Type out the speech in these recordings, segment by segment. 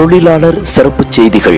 தொழிலாளர் சிறப்புச் செய்திகள்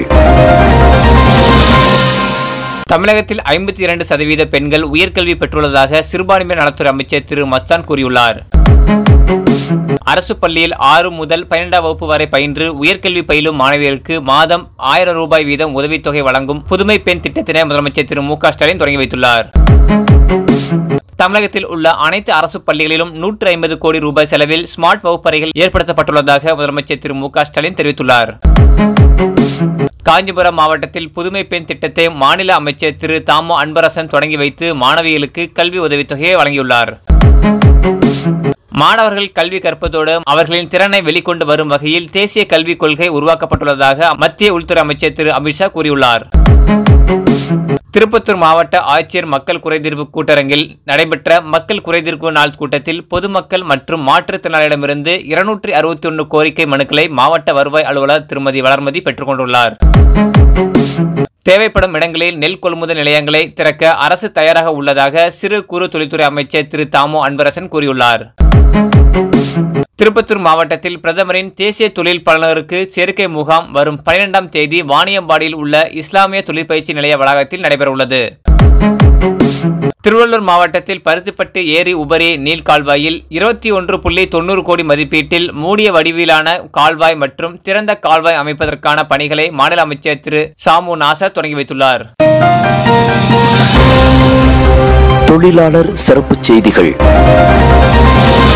தமிழகத்தில் ஐம்பத்தி இரண்டு சதவீத பெண்கள் உயர்கல்வி பெற்றுள்ளதாக சிறுபான்மையினர் நலத்துறை அமைச்சர் திரு மஸ்தான் கூறியுள்ளார் அரசு பள்ளியில் ஆறு முதல் பன்னிரெண்டாம் வகுப்பு வரை பயின்று உயர்கல்வி பயிலும் மாணவியருக்கு மாதம் ஆயிரம் ரூபாய் வீதம் உதவித்தொகை வழங்கும் புதுமை பெண் திட்டத்தினை முதலமைச்சர் திரு மு க ஸ்டாலின் தொடங்கி வைத்துள்ளார் தமிழகத்தில் உள்ள அனைத்து அரசு பள்ளிகளிலும் நூற்று ஐம்பது கோடி ரூபாய் செலவில் ஸ்மார்ட் வகுப்பறைகள் ஏற்படுத்தப்பட்டுள்ளதாக முதலமைச்சர் திரு மு க ஸ்டாலின் தெரிவித்துள்ளார் காஞ்சிபுரம் மாவட்டத்தில் புதுமை பெண் திட்டத்தை மாநில அமைச்சர் திரு தாமோ அன்பரசன் தொடங்கி வைத்து மாணவிகளுக்கு கல்வி உதவித்தொகையை வழங்கியுள்ளார் மாணவர்கள் கல்வி கற்பதோடு அவர்களின் திறனை வெளிக்கொண்டு வரும் வகையில் தேசிய கல்விக் கொள்கை உருவாக்கப்பட்டுள்ளதாக மத்திய உள்துறை அமைச்சர் திரு அமித்ஷா கூறியுள்ளார் திருப்பத்தூர் மாவட்ட ஆட்சியர் மக்கள் குறைதீர்வு கூட்டரங்கில் நடைபெற்ற மக்கள் குறைதீர்வு நாள் கூட்டத்தில் பொதுமக்கள் மற்றும் மாற்றுத்திறனாளிடமிருந்து இருநூற்றி அறுபத்தி ஒன்று கோரிக்கை மனுக்களை மாவட்ட வருவாய் அலுவலர் திருமதி வளர்மதி பெற்றுக்கொண்டுள்ளார் தேவைப்படும் இடங்களில் நெல் கொள்முதல் நிலையங்களை திறக்க அரசு தயாராக உள்ளதாக சிறு குறு தொழில்துறை அமைச்சர் திரு தாமோ அன்பரசன் கூறியுள்ளார் திருப்பத்தூர் மாவட்டத்தில் பிரதமரின் தேசிய தொழில் பலனருக்கு சேர்க்கை முகாம் வரும் பனிரெண்டாம் தேதி வாணியம்பாடியில் உள்ள இஸ்லாமிய தொழிற்பயிற்சி நிலைய வளாகத்தில் நடைபெறவுள்ளது திருவள்ளூர் மாவட்டத்தில் பருத்திப்பட்டு ஏரி உபரி நீல் கால்வாயில் இருபத்தி ஒன்று புள்ளி தொண்ணூறு கோடி மதிப்பீட்டில் மூடிய வடிவிலான கால்வாய் மற்றும் திறந்த கால்வாய் அமைப்பதற்கான பணிகளை மாநில அமைச்சர் திரு சாமு நாசர் தொடங்கி வைத்துள்ளார் தொழிலாளர் சிறப்புச் செய்திகள்